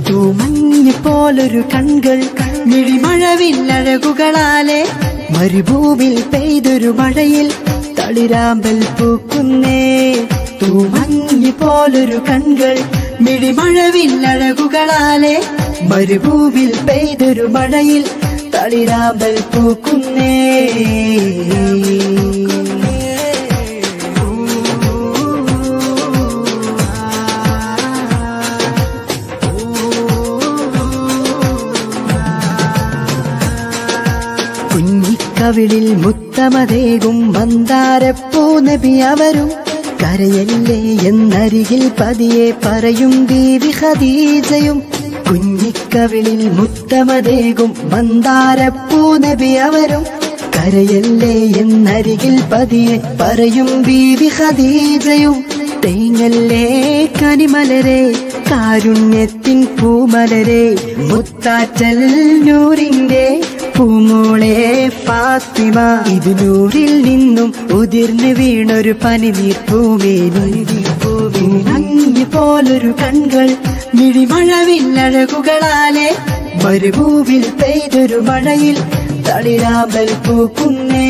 തൂമഞ്ഞ് പോലൊരു കൺകൾ മിഴിമഴവില്ലഴകുകളാലെ മരുഭൂമിൽ പെയ്തൊരു മഴയിൽ തളിരാമ്പൽ പൂക്കുന്നേ തൂമഞ്ഞ് പോലൊരു കൺകൾ മിഴിമഴവില്ലഴകുകളാലെ മരുഭൂമിൽ പെയ്തൊരു മഴയിൽ തളിരാമ്പൽ പൂക്കുന്നേ കുഞ്ഞിക്കവിളിൽ മുത്തമതേകും മന്ദാരപ്പൂ നബി അവരും കരയല്ലേ എന്നരികിൽ പതിയെ പറയും ദീവി ഖദീജയും കുഞ്ഞിക്കവിളിൽ മുത്തമതേകും മന്ദാരപ്പൂ നബി അവരും കരയല്ലേ എന്നരികിൽ പതിയെ പറയും ബീവി ഖദീജയും തേങ്ങല്ലേ കനിമലരെ കാരുണ്യത്തിൻ പൂമലരെ മുത്താറ്റൽ നൂറിന്റെ പൂമോളെ ഫാത്തിമ ഇത് നൂറിൽ നിന്നും ഉതിർന്നു വീണൊരു പനിനീർ പൂമേനി പോലൊരു കൺകൾ മിഴിമഴവില്ലഴകുകളാലെ മരുഭൂവിൽ പെയ്തൊരു മഴയിൽ തളിരാമ്പൽ പൂക്കുന്നേ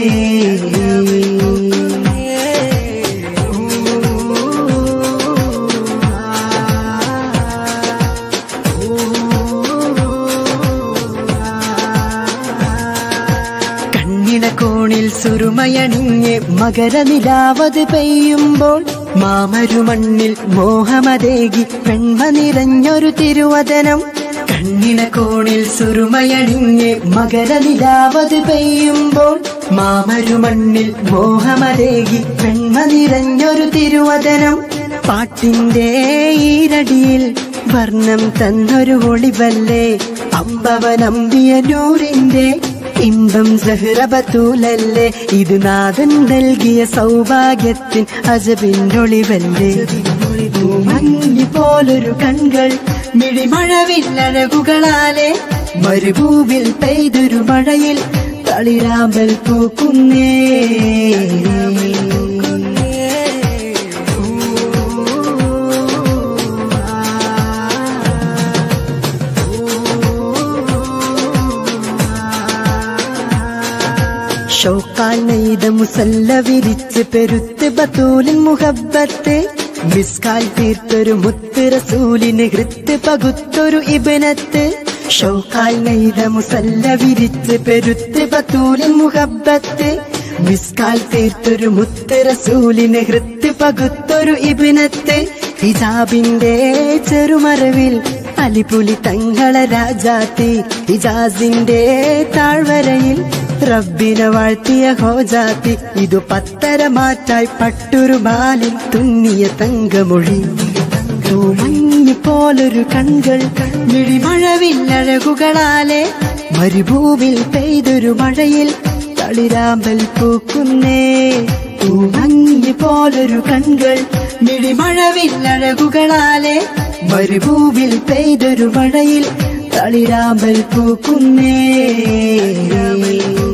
കണ്ണിടക്കോണിൽ സുറുമയണിഞ്ഞ് മകരനിലാവത് പെയ്യുമ്പോൾ മാമരുമണ്ണിൽ മോഹമതേകി പെൺമ നിറഞ്ഞൊരു തിരുവദനം കണ്ണിടക്കോണിൽ സുറുമയണിഞ്ഞ് മകരനിലാവത് പെയ്യുമ്പോൾ മാമരുമണ്ണിൽ മോഹമതേകി പെൺമ നിറഞ്ഞൊരു തിരുവദനം പാട്ടിന്റെ ഈരടിയിൽ വർണ്ണം തന്നൊരു ഒളിവല്ലേ അമ്പവനമ്പിയ നൂറിന്റെ ഇമ്പം സഹ്റബത്തൂലല്ലേ ഇത് നാഥൻ നൽകിയ സൗഭാഗ്യത്തിൻ അജബിന്നൊളിവല്ലേ മഞ്ഞി പോലൊരു കൺകൾ മിഴിമഴവില്ലഴകുകളാലെ മരുഭൂവിൽ പെയ്തൊരു മഴയിൽ തളിരാമ്പൽ പൂക്കുന്നേ ഷൗക്കാൽ നെയ്ത മുസല്ല വിരിച്ച് പെരുത്ത് ബത്തൂലിൻ മുഹബത്ത് മിസ്കാൽ തീർത്തൊരു മുത്ത് റസൂലിന് ഹൃത്ത് പകുത്തൊരു ഇബനത്ത് ഷൗക്കാൽ നെയ്ത മുസല്ല വിരിച്ച് പെരുത്ത് ബത്തൂലിൻ മുഹബത്ത് മിസ്കാൽ തീർത്തൊരു മുത്ത് റസൂലിന് ഹൃത്ത് പകുത്തൊരു ഇബിനത്ത് ഹിജാബിന്റെ ചെറുമറവിൽ അലിപുലി തങ്ങളെ രാജാത്തി ഹിജാസിന്റെ താഴ്വരയിൽ റബ്ബിനെ വാഴ്ത്തിയ ഹോജാത്തി ഇതു പത്തര മാറ്റായി പട്ടുരു ബാലിൽ തുന്നിയ തങ്കമൊഴി മഞ്ഞ് പോലൊരു കൺകൾ മിഴിമഴവില്ലഴകുകളാലെ മരുഭൂവിൽ പെയ്തൊരു മഴയിൽ തളിരാമ്പൽ പൂക്കുന്നേ മഞ്ഞ് പോലൊരു കൺകൾ മിഴിമഴവില്ലഴകുകളാലെ മരുഭൂവിൽ പെയ്തൊരു മഴയിൽ തളിരാമ്പൽ പൂക്കുന്നേ